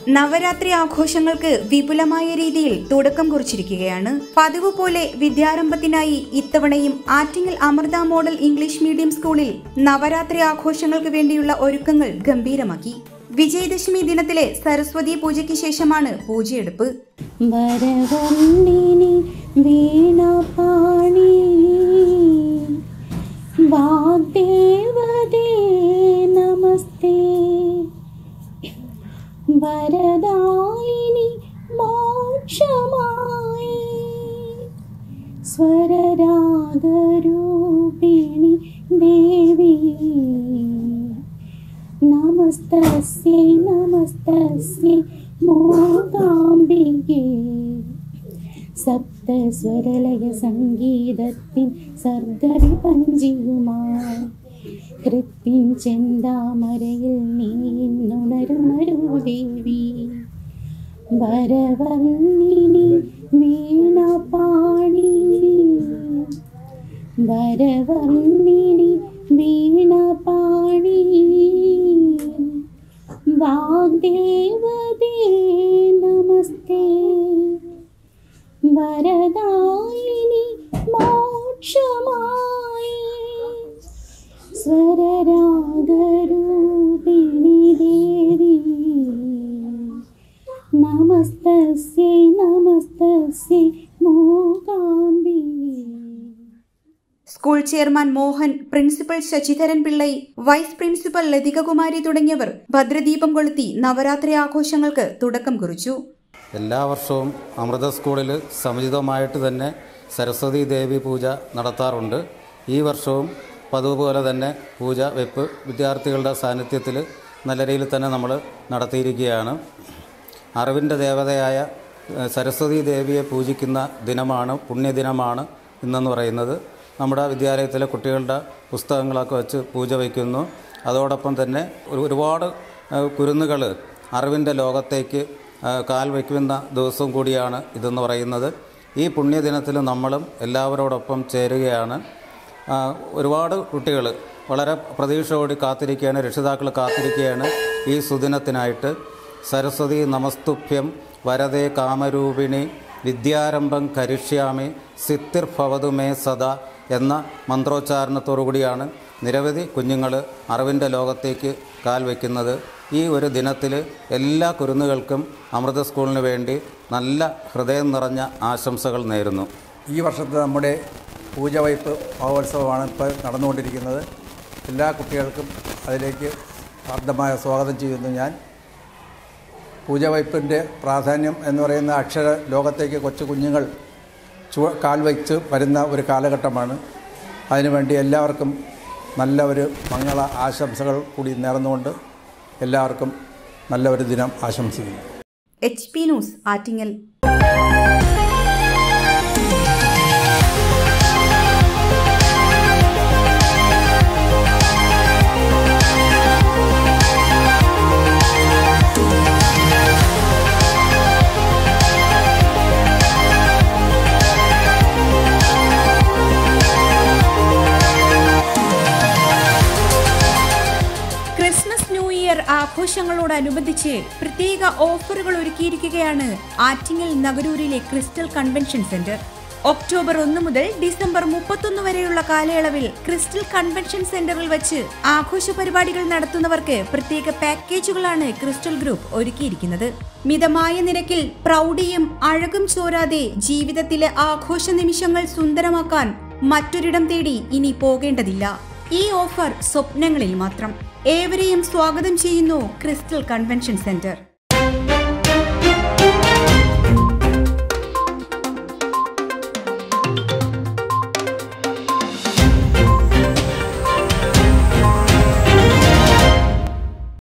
നവരാത്രി ആഘോഷങ്ങൾക്ക് വിപുലമായ രീതിയിൽ തുടക്കം കുറിച്ചിരിക്കുകയാണ് പതിവ് പോലെ വിദ്യാരംഭത്തിനായി ഇത്തവണയും Attingal Amrita model English medium സ്കൂളിൽ നവരാത്രി ആഘോഷങ്ങൾക്ക് വേണ്ടിയുള്ള ഒരുക്കങ്ങൾ ഗംഭീരമാക്കി വിജയദശമി ദിനത്തിലെ സരസ്വതി പൂജയ്ക്ക് ശേഷമാണ് പൂജയെടുപ്പ് വരവന്നിനി വീണപാണി വാഗ്ദേവതേ നമസ്തേ വരദായിനി മോക്ഷമായി സ്വരരാഗരൂപിണി ദേവി നമസ്തസ്യൈ നമസ്തസ്യൈ മൂകാംബികേ സപ്തസ്വരലയ സംഗീതത്തിൻ സർഗവിപഞ്ചിയുമായി കൃത്തിൻ ചെന്താമരയിൽ നീന്നുണരുണരൂ ദേവി വരവർണ്ണിനി വീണപാണി വരവർണ്ണിനി വീണപാണി വാഗ്ദേവതേ നമസ്തേ വരദായിനി മോക്ഷമായി സ്വരരാഗരൂപിണി ദേവി നമസ്തസ്യൈ നമസ്തസ്യൈ മൂകാംബികേ school chairman Mohan principal Sasidharan Pillai vice principal Lathikakumari തുടങ്ങിയവർ ഭദ്രദീപം കൊളുത്തി നവരാത്രി ആഘോഷങ്ങൾക്ക് തുടക്കം കുറിച്ചു എല്ലാ വർഷവും അമൃത സ്കൂളിൽ സമുചിതമായിട്ട് തന്നെ സരസ്വതി ദേവി പൂജ നടത്താറുണ്ട് ഈ വർഷവും പതിവ് പോലെ തന്നെ പൂജ വെപ്പ് വിദ്യാർത്ഥികളുടെ സാന്നിധ്യത്തിൽ നല്ല രീതിയിൽ തന്നെ നമ്മൾ നടത്തിയിരിക്കുകയാണ് അറിവിൻ്റെ ദേവതയായ ഏഹ്, സരസ്വതി ദേവിയെ പൂജിക്കുന്ന ദിനമാണ് പുണ്യദിനമാണ് ഇന്നെന്ന് പറയുന്നത് നമ്മുടെ വിദ്യാലയത്തിലെ കുട്ടികളുടെ പുസ്തകങ്ങളൊക്കെ വെച്ച് പൂജ വയ്ക്കുന്നു അതോടൊപ്പം തന്നെ ഒരു- ഒരുപാട് കുരുന്നുകൾ അറിവിൻ്റെ ലോകത്തേക്ക് ആ, കാൽ വയ്ക്കുന്ന ദിവസവും കൂടിയാണ് ഇതെന്ന് പറയുന്നത് ഈ പുണ്യദിനത്തിൽ നമ്മളും എല്ലാവരോടൊപ്പം ചേരുകയാണ് ആ, ഒരുപാട് കുട്ടികൾ വളരെ പ്രതീക്ഷയോടെ കാത്തിരിക്കുകയാണ് രക്ഷിതാക്കൾ കാത്തിരിക്കുകയാണ് ഈ സുദിനത്തിനായിട്ട് സരസ്വതി നമസ്തുഭ്യം വരദേ കാമരൂപിണി വിദ്യാരംഭം കരിഷ്യാമി സിത്തിർ ഭവതു മേ സദാ എന്ന മന്ത്രോച്ചാരണത്തോടു കൂടിയാണ് നിരവധി കുഞ്ഞുങ്ങൾ അറിവിൻ്റെ ലോകത്തേക്ക് കാൽ വയ്ക്കുന്നത് ഈ ഒരു ദിനത്തിൽ എല്ലാ കുരുന്നുകൾക്കും അമൃത സ്കൂളിന് വേണ്ടി നല്ല ഹൃദയം നിറഞ്ഞ ആശംസകൾ നേരുന്നു ഈ വർഷത്തെ നമ്മുടെ പൂജവയ്പ് മഹോത്സവമാണ് ഇപ്പോൾ നടന്നുകൊണ്ടിരിക്കുന്നത് എല്ലാ കുട്ടികൾക്കും അതിലേക്ക് ഹാർദമായ സ്വാഗതം ചെയ്യുന്നു ഞാൻ പൂജവയ്പ്പിൻ്റെ പ്രാധാന്യം എന്ന് പറയുന്ന അക്ഷര ലോകത്തേക്ക് കൊച്ചു കുഞ്ഞുങ്ങൾ ചു കാൽ വയ്ച്ച് വരുന്ന ഒരു കാലഘട്ടമാണ് അതിനുവേണ്ടി എല്ലാവർക്കും നല്ല ഒരു മംഗള ആശംസകൾ കൂടി നേർന്നുകൊണ്ട് എല്ലാവർക്കും നല്ല ഒരു ദിനം ആശംസിക്കുന്നു H P News Attingal Christmas New Year ആഘോഷങ്ങളോടനുബന്ധിച്ച് പ്രത്യേക ഓഫറുകൾ ഒരുക്കിയിരിക്കുകയാണ് ആറ്റിങ്ങൽ നഗരൂരിലെ ക്രിസ്റ്റൽ കൺവെൻഷൻ സെന്റർ ഒക്ടോബർ ഒന്ന് മുതൽ ഡിസംബർ മുപ്പത്തൊന്ന് വരെയുള്ള കാലയളവിൽ ക്രിസ്റ്റൽ കൺവെൻഷൻ സെന്ററിൽ വെച്ച് ആഘോഷ പരിപാടികൾ നടത്തുന്നവർക്ക് പ്രത്യേക പാക്കേജുകളാണ് ക്രിസ്റ്റൽ ഗ്രൂപ്പ് ഒരുക്കിയിരിക്കുന്നത് മിതമായ നിരക്കിൽ പ്രൗഢിയും അഴകും ചോരാതെ ജീവിതത്തിലെ ആഘോഷ നിമിഷങ്ങൾ സുന്ദരമാക്കാൻ മറ്റൊരിടം തേടി ഇനി പോകേണ്ടതില്ല ഈ ഓഫർ സ്വപ്നങ്ങളിൽ മാത്രം ഏവരെയും സ്വാഗതം ചെയ്യുന്നു ക്രിസ്റ്റൽ കൺവെൻഷൻ സെന്റർ